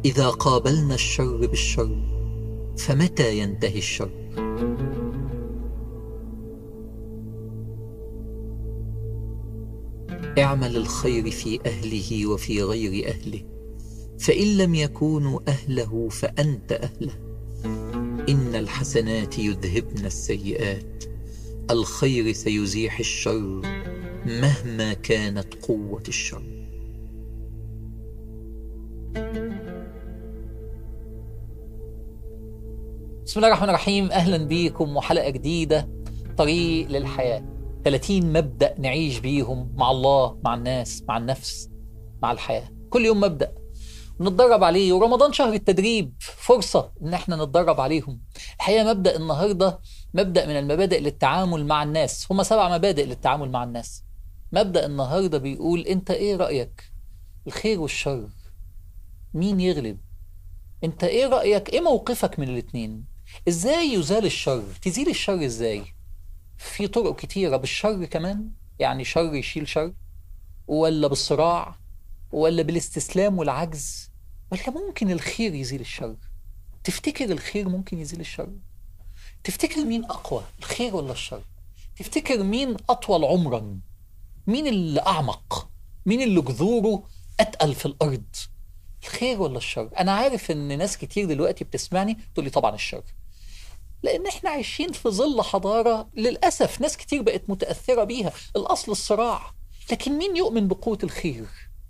إذا قابلنا الشر بالشر فمتى ينتهي الشر اعمل الخير في أهله وفي غير أهله فإن لم يكونوا أهله فأنت أهله إن الحسنات يذهبن السيئات الخير سيزيح الشر مهما كانت قوة الشر بسم الله الرحمن الرحيم أهلا بيكم وحلقة جديدة طريق للحياة 30 مبدأ نعيش بيهم مع الله مع الناس مع النفس مع الحياة كل يوم مبدأ نتدرب عليه ورمضان شهر التدريب فرصة ان احنا نتدرب عليهم الحقيقة مبدأ النهاردة مبدأ من المبادئ للتعامل مع الناس هما سبع مبادئ للتعامل مع الناس مبدأ النهاردة بيقول انت ايه رأيك الخير والشر مين يغلب انت ايه رأيك ايه موقفك من الاتنين ازاي يزال الشر تزيل الشر ازاي في طرق كتيرة بالشر كمان يعني شر يشيل شر ولا بالصراع ولا بالاستسلام والعجز ولا ممكن الخير يزيل الشر تفتكر الخير ممكن يزيل الشر تفتكر مين أقوى الخير ولا الشر تفتكر مين أطول عمرا مين اللي أعمق مين اللي جذوره أتقل في الأرض الخير ولا الشر أنا عارف إن ناس كتير دلوقتي بتسمعني تقول لي طبعا الشر لان احنا عايشين في ظل حضاره للاسف ناس كتير بقت متاثره بيها الاصل الصراع لكن مين يؤمن بقوه الخير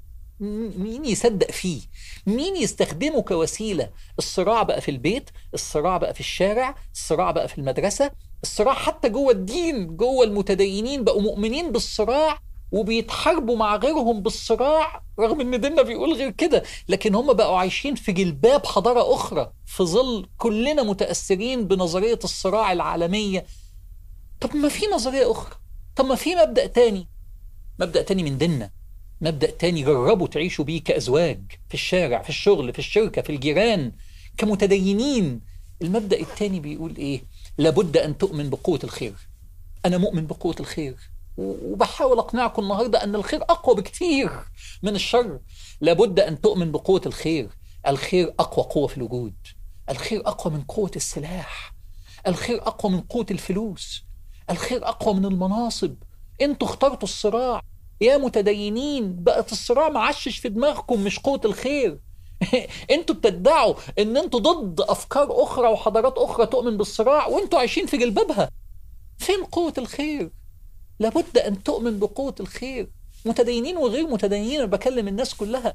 مين يصدق فيه مين يستخدمه كوسيله الصراع بقى في البيت الصراع بقى في الشارع الصراع بقى في المدرسه الصراع حتى جوه الدين جوه المتدينين بقوا مؤمنين بالصراع وبيتحاربوا مع غيرهم بالصراع رغم ان ديننا بيقول غير كده لكن هم بقوا عايشين في جلباب حضارة أخرى في ظل كلنا متأثرين بنظرية الصراع العالمية طب ما في نظرية أخرى طب ما في مبدأ تاني مبدأ تاني من ديننا مبدأ تاني جربوا تعيشوا بيه كأزواج في الشارع في الشغل في الشركة في الجيران كمتدينين المبدأ التاني بيقول إيه لابد أن تؤمن بقوة الخير أنا مؤمن بقوة الخير وبحاول اقنعكم النهارده ان الخير اقوى بكتير من الشر لابد ان تؤمن بقوه الخير الخير اقوى قوه في الوجود الخير اقوى من قوه السلاح الخير اقوى من قوه الفلوس الخير اقوى من المناصب انتوا اخترتوا الصراع يا متدينين بقت الصراع معشش في دماغكم مش قوه الخير انتوا بتدعوا ان انتوا ضد افكار اخرى وحضارات اخرى تؤمن بالصراع وانتوا عايشين في جلبابها فين قوه الخير لابد أن تؤمن بقوة الخير متدينين وغير متدينين أنا بكلم الناس كلها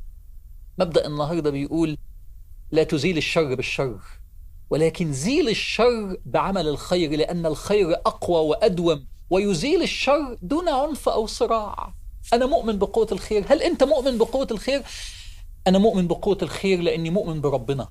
مبدأ النهاردة بيقول لا تزيل الشر بالشر ولكن زيل الشر بعمل الخير لأن الخير أقوى وأدوم ويزيل الشر دون عنف أو صراع أنا مؤمن بقوة الخير هل أنت مؤمن بقوة الخير؟ أنا مؤمن بقوة الخير لأني مؤمن بربنا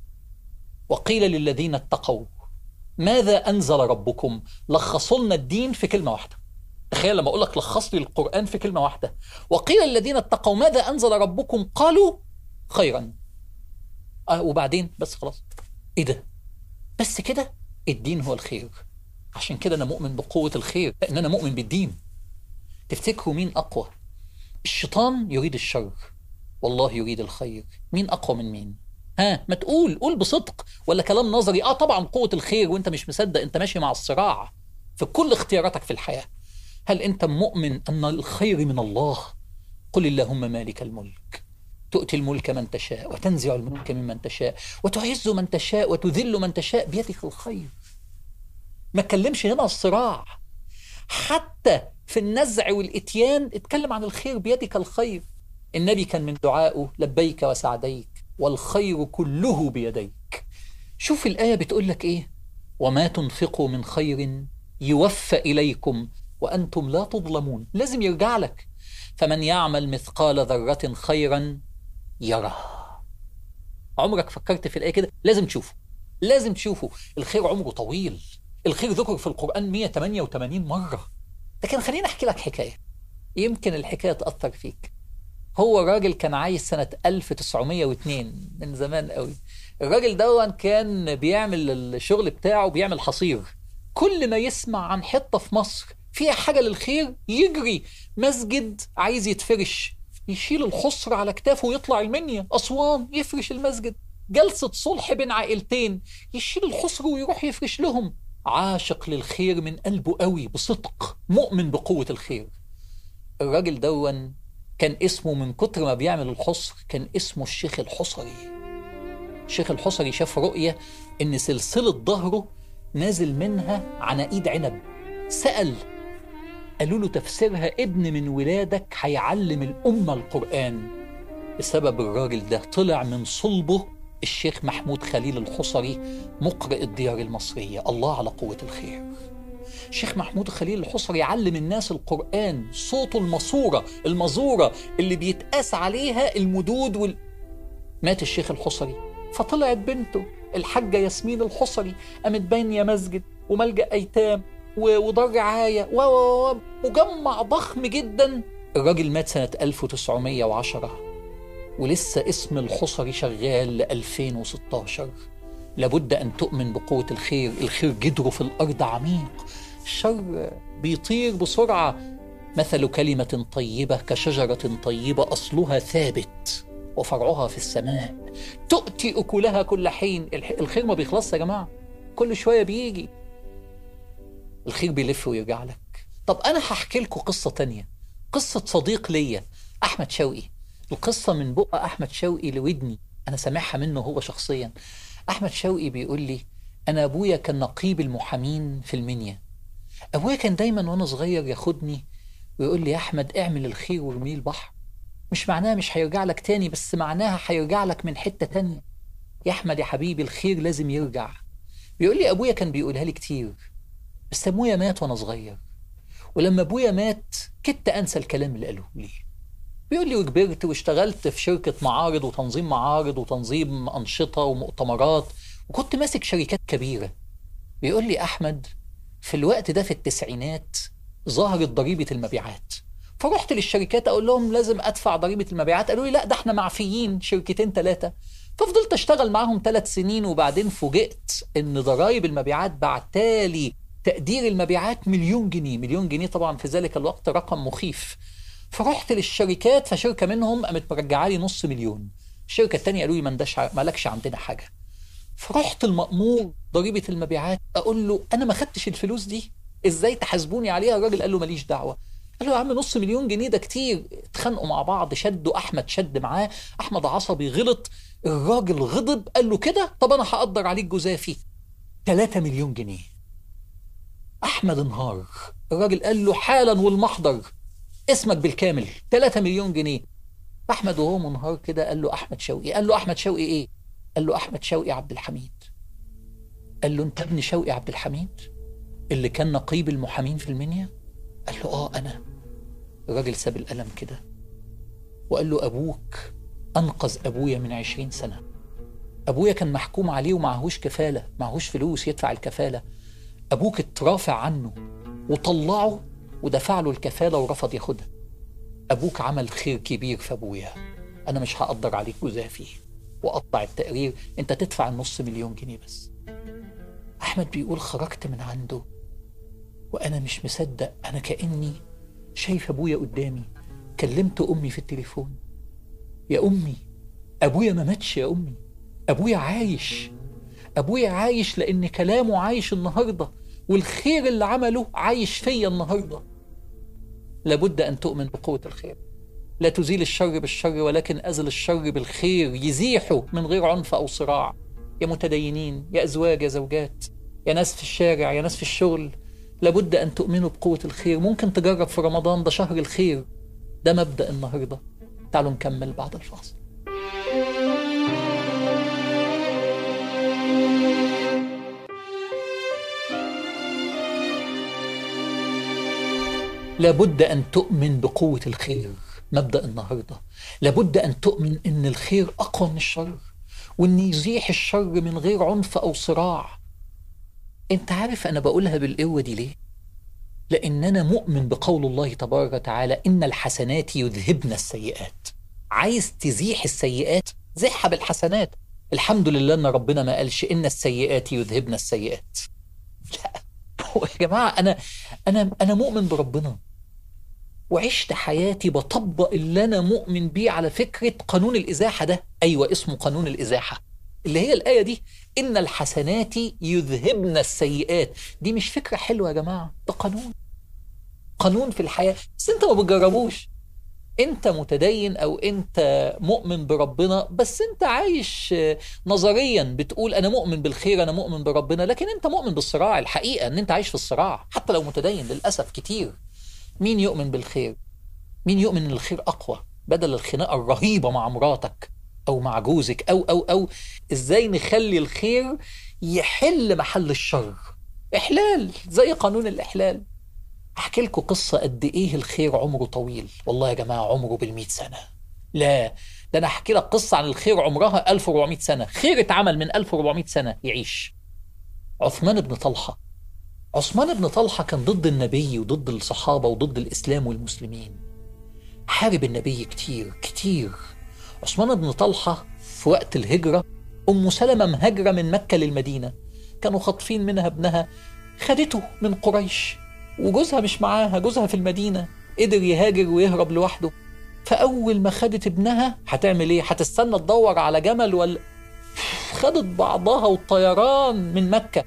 وقيل للذين اتقوا ماذا أنزل ربكم لخصوا لنا الدين في كلمة واحدة تخيل لما أقول لك لخص لي القرآن في كلمة واحدة وقيل الذين اتقوا ماذا أنزل ربكم قالوا خيرا آه وبعدين بس خلاص إيه ده بس كده الدين هو الخير عشان كده أنا مؤمن بقوة الخير لأن أنا مؤمن بالدين تفتكروا مين أقوى الشيطان يريد الشر والله يريد الخير مين أقوى من مين ها ما تقول قول بصدق ولا كلام نظري اه طبعا قوة الخير وانت مش مصدق انت ماشي مع الصراع في كل اختياراتك في الحياة هل انت مؤمن ان الخير من الله قل اللهم مالك الملك تؤتي الملك من تشاء وتنزع الملك ممن تشاء وتعز من تشاء وتذل من تشاء بيدك الخير ما اتكلمش هنا الصراع حتى في النزع والاتيان اتكلم عن الخير بيدك الخير النبي كان من دعائه لبيك وسعديك والخير كله بيديك شوف الآية بتقول لك إيه وما تنفقوا من خير يوفى إليكم وأنتم لا تظلمون لازم يرجع لك فمن يعمل مثقال ذرة خيرا يرى عمرك فكرت في الآية كده لازم تشوفه لازم تشوفه الخير عمره طويل الخير ذكر في القرآن 188 مرة لكن خليني أحكي لك حكاية يمكن الحكاية تأثر فيك هو راجل كان عايش سنة 1902 من زمان قوي الراجل ده كان بيعمل الشغل بتاعه بيعمل حصير كل ما يسمع عن حتة في مصر فيها حاجة للخير يجري مسجد عايز يتفرش يشيل الخسر على كتافه ويطلع المنيا أسوان يفرش المسجد جلسة صلح بين عائلتين يشيل الخسر ويروح يفرش لهم عاشق للخير من قلبه قوي بصدق مؤمن بقوة الخير الراجل دون كان اسمه من كتر ما بيعمل الحصر كان اسمه الشيخ الحصري الشيخ الحصري شاف رؤية إن سلسلة ظهره نازل منها عناقيد عنب سأل قالوا له تفسيرها ابن من ولادك هيعلم الأمة القرآن بسبب الراجل ده طلع من صلبه الشيخ محمود خليل الحصري مقرئ الديار المصرية الله على قوة الخير الشيخ محمود خليل الحصري يعلم الناس القرآن صوته المصورة المزورة اللي بيتقاس عليها المدود وال... مات الشيخ الحصري فطلعت بنته الحاجة ياسمين الحصري قامت بانية مسجد وملجأ أيتام و- ودار رعاية و و- و- مجمع ضخم جدا الراجل مات سنة 1910 ولسه اسم الحصري شغال ل 2016 لابد أن تؤمن بقوة الخير الخير جدره في الأرض عميق الشر بيطير بسرعة مثل كلمة طيبة كشجرة طيبة أصلها ثابت وفرعها في السماء تؤتي أكلها كل حين الح- الخير ما بيخلصش يا جماعة كل شوية بيجي الخير بيلف ويرجع لك طب أنا هحكي لكم قصة تانية قصة صديق ليا أحمد شوقي القصة من بق أحمد شوقي لودني أنا سامعها منه هو شخصيا أحمد شوقي بيقول لي أنا أبويا كان نقيب المحامين في المنيا أبويا كان دايما وأنا صغير ياخدني ويقول لي يا أحمد اعمل الخير وارميه البحر مش معناها مش هيرجع لك تاني بس معناها هيرجع لك من حتة تانية يا أحمد يا حبيبي الخير لازم يرجع بيقول لي أبويا كان بيقولها لي كتير بس أبويا مات وأنا صغير ولما أبويا مات كدت أنسى الكلام اللي قاله لي بيقول لي وكبرت واشتغلت في شركة معارض وتنظيم معارض وتنظيم أنشطة ومؤتمرات وكنت ماسك شركات كبيرة بيقول لي أحمد في الوقت ده في التسعينات ظهرت ضريبة المبيعات فرحت للشركات أقول لهم لازم أدفع ضريبة المبيعات قالوا لي لا ده احنا معفيين شركتين ثلاثة ففضلت أشتغل معاهم ثلاث سنين وبعدين فوجئت إن ضرائب المبيعات بعتالي تقدير المبيعات مليون جنيه مليون جنيه طبعا في ذلك الوقت رقم مخيف فرحت للشركات فشركة منهم قامت مرجعة لي نص مليون الشركة التانية قالوا لي ما ندش مالكش عندنا حاجة فرحت المأمور ضريبة المبيعات أقول له أنا ما خدتش الفلوس دي إزاي تحاسبوني عليها الراجل قال له ماليش دعوة قال له يا عم نص مليون جنيه ده كتير اتخانقوا مع بعض شدوا أحمد شد معاه أحمد عصبي غلط الراجل غضب قال له كده طب أنا هقدر عليك جزافي 3 مليون جنيه أحمد انهار الراجل قال له حالا والمحضر اسمك بالكامل 3 مليون جنيه احمد وهو منهار كده قال له احمد شوقي قال له احمد شوقي ايه قال له احمد شوقي عبد الحميد قال له انت ابن شوقي عبد الحميد اللي كان نقيب المحامين في المنيا قال له اه انا الراجل ساب القلم كده وقال له ابوك انقذ ابويا من عشرين سنه ابويا كان محكوم عليه ومعهوش كفاله معهوش فلوس يدفع الكفاله ابوك اترافع عنه وطلعه ودفع له الكفالة ورفض ياخدها أبوك عمل خير كبير في أبويا أنا مش هقدر عليك جزافي وقطع التقرير أنت تدفع النص مليون جنيه بس أحمد بيقول خرجت من عنده وأنا مش مصدق أنا كأني شايف أبويا قدامي كلمت أمي في التليفون يا أمي أبويا ما ماتش يا أمي أبويا عايش أبويا عايش لأن كلامه عايش النهارده والخير اللي عمله عايش فيا النهارده لابد ان تؤمن بقوه الخير لا تزيل الشر بالشر ولكن ازل الشر بالخير يزيحه من غير عنف او صراع يا متدينين يا ازواج يا زوجات يا ناس في الشارع يا ناس في الشغل لابد ان تؤمنوا بقوه الخير ممكن تجرب في رمضان ده شهر الخير ده مبدا النهارده تعالوا نكمل بعد الفاصل لابد أن تؤمن بقوة الخير مبدأ النهاردة لابد أن تؤمن أن الخير أقوى من الشر وأن يزيح الشر من غير عنف أو صراع أنت عارف أنا بقولها بالقوة دي ليه؟ لأن أنا مؤمن بقول الله تبارك وتعالى إن الحسنات يذهبن السيئات عايز تزيح السيئات زحها بالحسنات الحمد لله أن ربنا ما قالش إن السيئات يذهبن السيئات لا يا جماعة أنا أنا أنا مؤمن بربنا وعشت حياتي بطبق اللي أنا مؤمن بيه على فكرة قانون الإزاحة ده أيوة اسمه قانون الإزاحة اللي هي الآية دي إن الحسنات يذهبن السيئات دي مش فكرة حلوة يا جماعة ده قانون قانون في الحياة بس أنت ما بتجربوش انت متدين او انت مؤمن بربنا بس انت عايش نظريا بتقول انا مؤمن بالخير انا مؤمن بربنا لكن انت مؤمن بالصراع الحقيقه ان انت عايش في الصراع حتى لو متدين للاسف كتير مين يؤمن بالخير مين يؤمن ان الخير اقوى بدل الخناقه الرهيبه مع مراتك او مع جوزك او او او ازاي نخلي الخير يحل محل الشر احلال زي قانون الاحلال احكي لكم قصه قد ايه الخير عمره طويل والله يا جماعه عمره بالمئة سنه لا ده انا احكي لك قصه عن الخير عمرها 1400 سنه خير اتعمل من 1400 سنه يعيش عثمان بن طلحه عثمان بن طلحه كان ضد النبي وضد الصحابه وضد الاسلام والمسلمين حارب النبي كتير كتير عثمان بن طلحه في وقت الهجره ام سلمه مهاجره من مكه للمدينه كانوا خاطفين منها ابنها خدته من قريش وجوزها مش معاها جوزها في المدينة قدر يهاجر ويهرب لوحده فأول ما خدت ابنها هتعمل ايه هتستنى تدور على جمل ولا خدت بعضها والطيران من مكة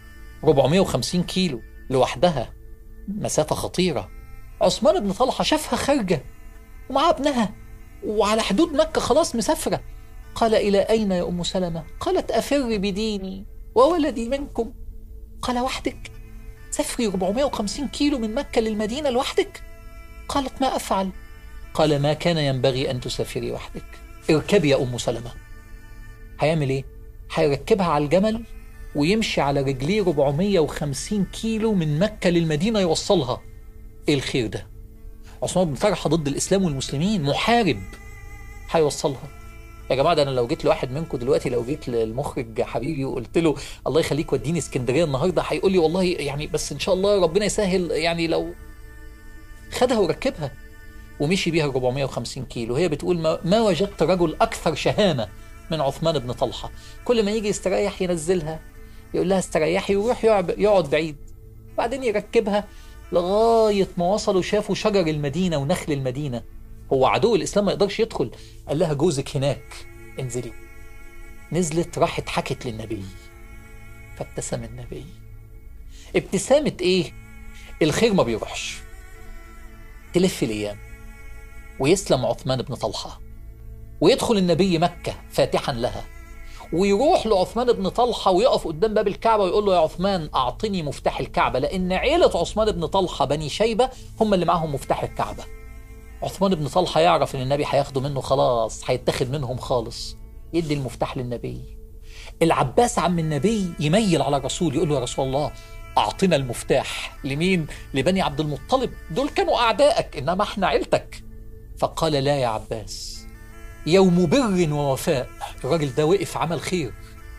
450 كيلو لوحدها مسافة خطيرة عثمان بن طلحة شافها خارجة ومعاه ابنها وعلى حدود مكة خلاص مسافرة قال إلى أين يا أم سلمة قالت أفر بديني وولدي منكم قال وحدك سافري 450 كيلو من مكة للمدينة لوحدك قالت ما أفعل قال ما كان ينبغي أن تسافري وحدك اركبي يا أم سلمة هيعمل إيه؟ هيركبها على الجمل ويمشي على رجليه 450 كيلو من مكة للمدينة يوصلها إيه الخير ده؟ عثمان بن طلحة ضد الإسلام والمسلمين محارب هيوصلها يا جماعه ده انا لو جيت لواحد منكم دلوقتي لو جيت للمخرج حبيبي وقلت له الله يخليك وديني اسكندريه النهارده هيقول لي والله يعني بس ان شاء الله ربنا يسهل يعني لو خدها وركبها ومشي بيها 450 كيلو هي بتقول ما, ما وجدت رجل اكثر شهامه من عثمان بن طلحه كل ما يجي يستريح ينزلها يقول لها استريحي ويروح يقعد بعيد بعدين يركبها لغايه ما وصلوا شافوا شجر المدينه ونخل المدينه هو عدو الاسلام ما يقدرش يدخل قال لها جوزك هناك انزلي نزلت راحت حكت للنبي فابتسم النبي ابتسامة ايه الخير ما بيروحش تلف الايام ويسلم عثمان بن طلحة ويدخل النبي مكة فاتحا لها ويروح لعثمان بن طلحة ويقف قدام باب الكعبة ويقول له يا عثمان أعطني مفتاح الكعبة لأن عيلة عثمان بن طلحة بني شيبة هم اللي معاهم مفتاح الكعبة عثمان بن طلحة يعرف ان النبي هياخده منه خلاص هيتاخد منهم خالص يدي المفتاح للنبي العباس عم النبي يميل على الرسول يقول له يا رسول الله اعطنا المفتاح لمين لبني عبد المطلب دول كانوا اعدائك انما احنا عيلتك فقال لا يا عباس يوم بر ووفاء الراجل ده وقف عمل خير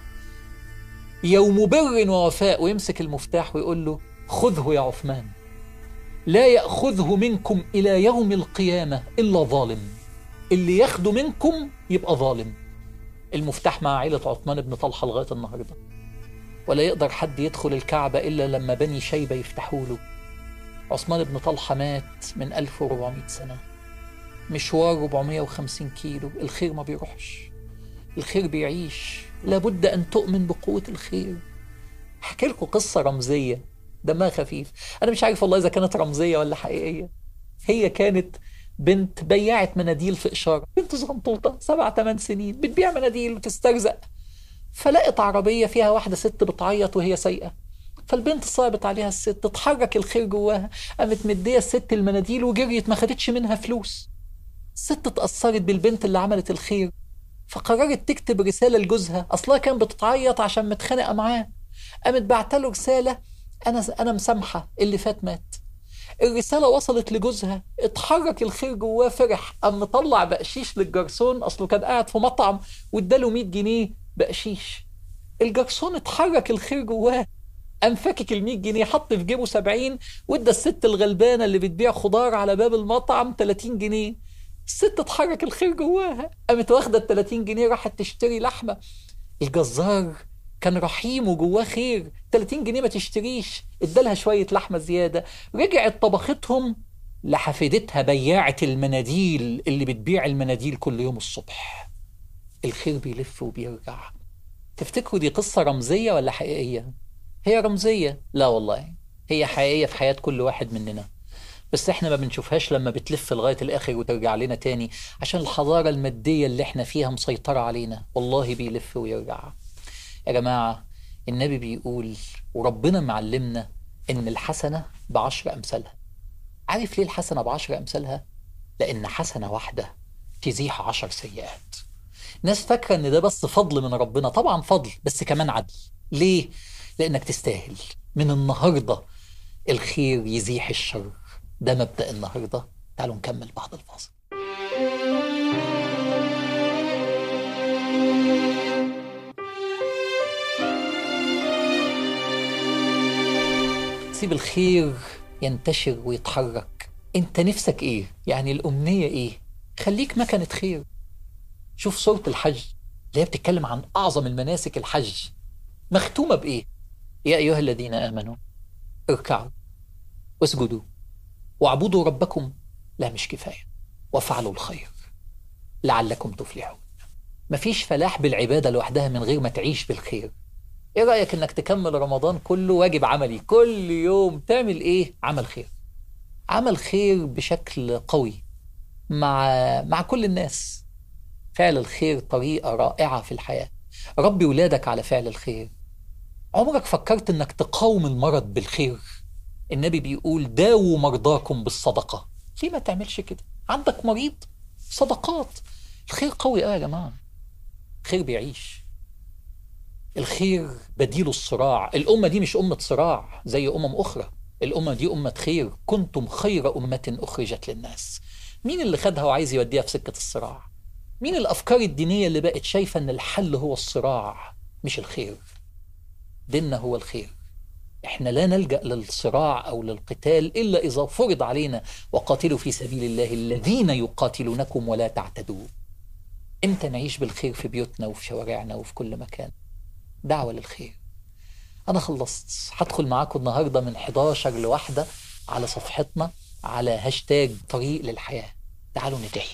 يوم بر ووفاء ويمسك المفتاح ويقول له خذه يا عثمان لا يأخذه منكم إلى يوم القيامة إلا ظالم اللي ياخده منكم يبقى ظالم المفتاح مع عيلة عثمان بن طلحة لغاية النهاردة ولا يقدر حد يدخل الكعبة إلا لما بني شيبة يفتحوا له عثمان بن طلحة مات من 1400 سنة مشوار 450 كيلو الخير ما بيروحش الخير بيعيش لابد أن تؤمن بقوة الخير أحكي لكم قصة رمزية دمها خفيف انا مش عارف والله اذا كانت رمزيه ولا حقيقيه هي كانت بنت بياعة مناديل في إشارة بنت صغنطوطة سبع ثمان سنين بتبيع مناديل وتسترزق فلقت عربية فيها واحدة ست بتعيط وهي سايقة فالبنت صعبت عليها الست اتحرك الخير جواها قامت مدية الست المناديل وجريت ما خدتش منها فلوس الست اتأثرت بالبنت اللي عملت الخير فقررت تكتب رسالة لجوزها أصلها كان بتتعيط عشان متخانقة معاه قامت بعتله رسالة انا انا مسامحه اللي فات مات الرساله وصلت لجوزها اتحرك الخير جواه فرح قام مطلع بقشيش للجرسون اصله كان قاعد في مطعم واداله 100 جنيه بقشيش الجرسون اتحرك الخير جواه قام فاكك ال 100 جنيه حط في جيبه 70 وادى الست الغلبانه اللي بتبيع خضار على باب المطعم 30 جنيه الست اتحرك الخير جواها قامت واخده ال 30 جنيه راحت تشتري لحمه الجزار كان رحيم وجواه خير 30 جنيه ما تشتريش ادالها شويه لحمه زياده رجعت طبختهم لحفيدتها بياعة المناديل اللي بتبيع المناديل كل يوم الصبح الخير بيلف وبيرجع تفتكروا دي قصة رمزية ولا حقيقية؟ هي رمزية لا والله هي حقيقية في حياة كل واحد مننا بس احنا ما بنشوفهاش لما بتلف لغاية الآخر وترجع لنا تاني عشان الحضارة المادية اللي احنا فيها مسيطرة علينا والله بيلف ويرجع يا جماعة النبي بيقول وربنا معلمنا إن الحسنة بعشر أمثالها عارف ليه الحسنة بعشر أمثالها؟ لأن حسنة واحدة تزيح عشر سيئات ناس فاكرة إن ده بس فضل من ربنا طبعا فضل بس كمان عدل ليه؟ لأنك تستاهل من النهاردة الخير يزيح الشر ده مبدأ النهاردة تعالوا نكمل بعد الفاصل سيب الخير ينتشر ويتحرك انت نفسك ايه يعني الامنية ايه خليك مكنة خير شوف سورة الحج اللي هي بتتكلم عن اعظم المناسك الحج مختومة بايه يا ايها الذين امنوا اركعوا واسجدوا واعبدوا ربكم لا مش كفاية وافعلوا الخير لعلكم تفلحون مفيش فلاح بالعبادة لوحدها من غير ما تعيش بالخير ايه رأيك انك تكمل رمضان كله واجب عملي كل يوم تعمل ايه عمل خير عمل خير بشكل قوي مع مع كل الناس فعل الخير طريقة رائعة في الحياة ربي ولادك على فعل الخير عمرك فكرت انك تقاوم المرض بالخير النبي بيقول داووا مرضاكم بالصدقة ليه ما تعملش كده عندك مريض صدقات الخير قوي اه يا جماعة الخير بيعيش الخير بديل الصراع الأمة دي مش أمة صراع زي أمم أخرى الأمة دي أمة خير كنتم خير أمة أخرجت للناس مين اللي خدها وعايز يوديها في سكة الصراع مين الأفكار الدينية اللي بقت شايفة أن الحل هو الصراع مش الخير ديننا هو الخير احنا لا نلجأ للصراع أو للقتال إلا إذا فرض علينا وقاتلوا في سبيل الله الذين يقاتلونكم ولا تعتدوا امتى نعيش بالخير في بيوتنا وفي شوارعنا وفي كل مكان دعوة للخير أنا خلصت هدخل معاكم النهاردة من 11 لواحدة على صفحتنا على هاشتاج طريق للحياة تعالوا ندعي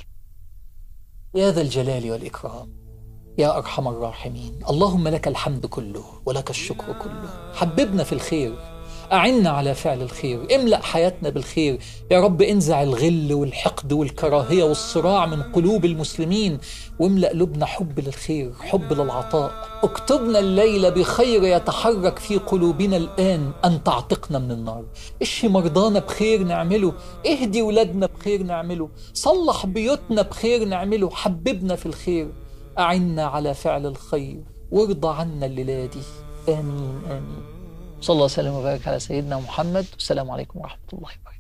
يا ذا الجلال والإكرام يا أرحم الراحمين اللهم لك الحمد كله ولك الشكر كله حببنا في الخير أعنا على فعل الخير املأ حياتنا بالخير يا رب انزع الغل والحقد والكراهية والصراع من قلوب المسلمين واملأ قلوبنا حب للخير حب للعطاء اكتبنا الليلة بخير يتحرك في قلوبنا الآن أن تعتقنا من النار اشهي مرضانا بخير نعمله اهدي ولادنا بخير نعمله صلح بيوتنا بخير نعمله حببنا في الخير أعنا على فعل الخير وارضى عنا الليلة دي آمين آمين صلى الله وسلم وبارك على سيدنا محمد والسلام عليكم ورحمة الله وبركاته